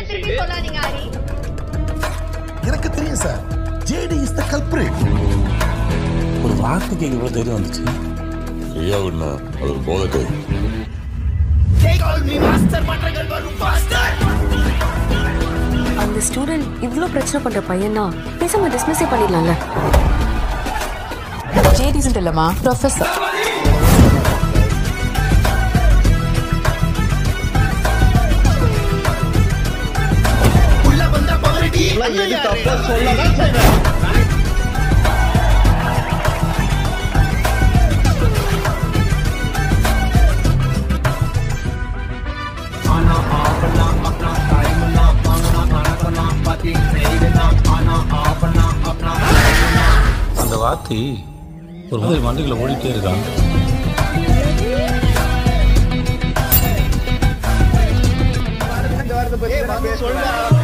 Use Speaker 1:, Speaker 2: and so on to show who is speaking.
Speaker 1: திருப்பி சொல்லாதீங்க ஹரி
Speaker 2: எனக்கு தெரியும் sir JD is the culprit
Speaker 3: ஒரு வார்த்தைக்கு இவ்வளோ தைரியம் வந்துச்சு
Speaker 4: ஐயாவுன்னா அது ஒரு போதக்கை
Speaker 5: அந்த ஸ்டூடெண்ட் இவ்ளோ பிரச்சனை பண்ற பையனா பேசாம டிஸ்மிஸே பண்ணிடலாம்ல
Speaker 6: ஜேடிசன்ட் இல்லம்மா ப்ரொஃபஸர்
Speaker 3: அந்த வார்த்தை ஒரு மாதிரி மண்டைகளை ஓடிட்டே இருக்கான்
Speaker 7: இந்த வாரத்தை பத்தி நான் பேசுவேன்